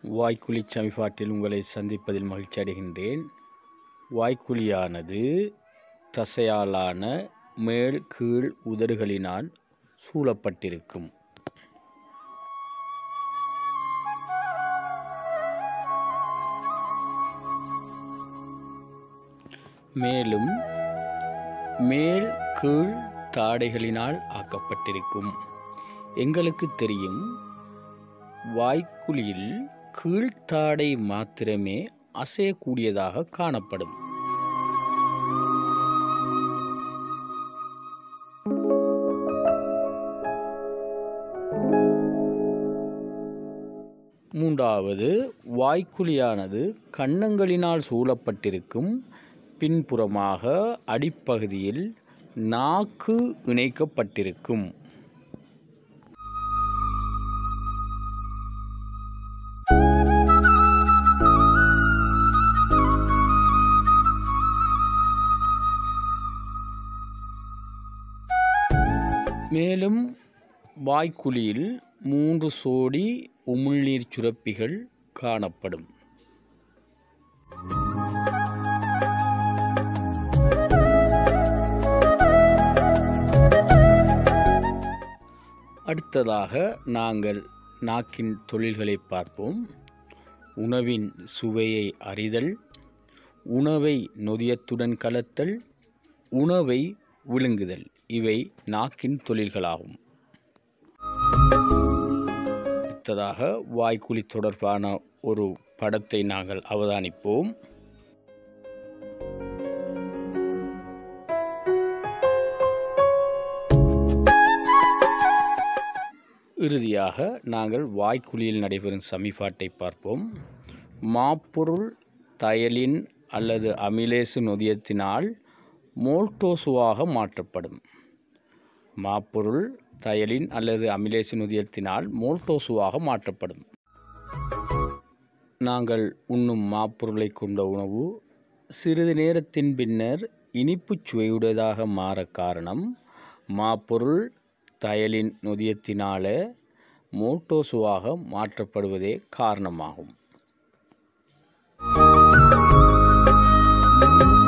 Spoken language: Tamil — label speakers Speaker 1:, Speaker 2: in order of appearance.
Speaker 1: வாய்க்குழி சமிபாட்டில் உங்களை சந்திப்பதில் மகிழ்ச்சி அடைகின்றேன் வாய்க்குழியானது தசையாலான மேல் கீழ் உதடுகளினால் சூழப்பட்டிருக்கும் மேலும் மேல் கீழ் தாடைகளினால் ஆக்கப்பட்டிருக்கும் எங்களுக்கு தெரியும் வாய்க்குழியில் கீழ்த்தாடை மாத்திரமே அசையக்கூடியதாக காணப்படும் மூன்றாவது வாய்க்குழியானது கன்னங்களினால் சூழப்பட்டிருக்கும் பின்புறமாக அடிப்பகுதியில் நாக்கு இணைக்கப்பட்டிருக்கும் மேலும் வாய்க்குழியில் மூன்று சோடி உமிழ்நீர் சுரப்பிகள் காணப்படும் அடுத்ததாக நாங்கள் நாக்கின் தொழில்களை பார்ப்போம் உணவின் சுவையை அறிதல் உணவை நொதியத்துடன் கலத்தல் உணவை விழுங்குதல் இவை நாக்கின் தொழில்களாகும் அடுத்ததாக வாய்க்குழி தொடர்பான ஒரு படத்தை நாங்கள் அவதானிப்போம் இறுதியாக நாங்கள் வாய்க்குழியில் நடைபெறும் சமிபாட்டை பார்ப்போம் மாப்பொருள் தயலின் அல்லது அமிலேசு நொதியத்தினால் மோல்டோசுவாக மாற்றப்படும் மாப்பொருள் தயலின் அல்லது அமிலேசு நொதியத்தினால் மோல்டோசுவாக மாற்றப்படும் நாங்கள் உண்ணும் மாப்பொருளை கொண்ட உணவு சிறிது நேரத்தின் பின்னர் இனிப்புச் சுவையுடையதாக மாற காரணம் மாப்பொருள் தயலின் நொதியத்தினால மோட்டோசுவாக மாற்றப்படுவதே காரணமாகும்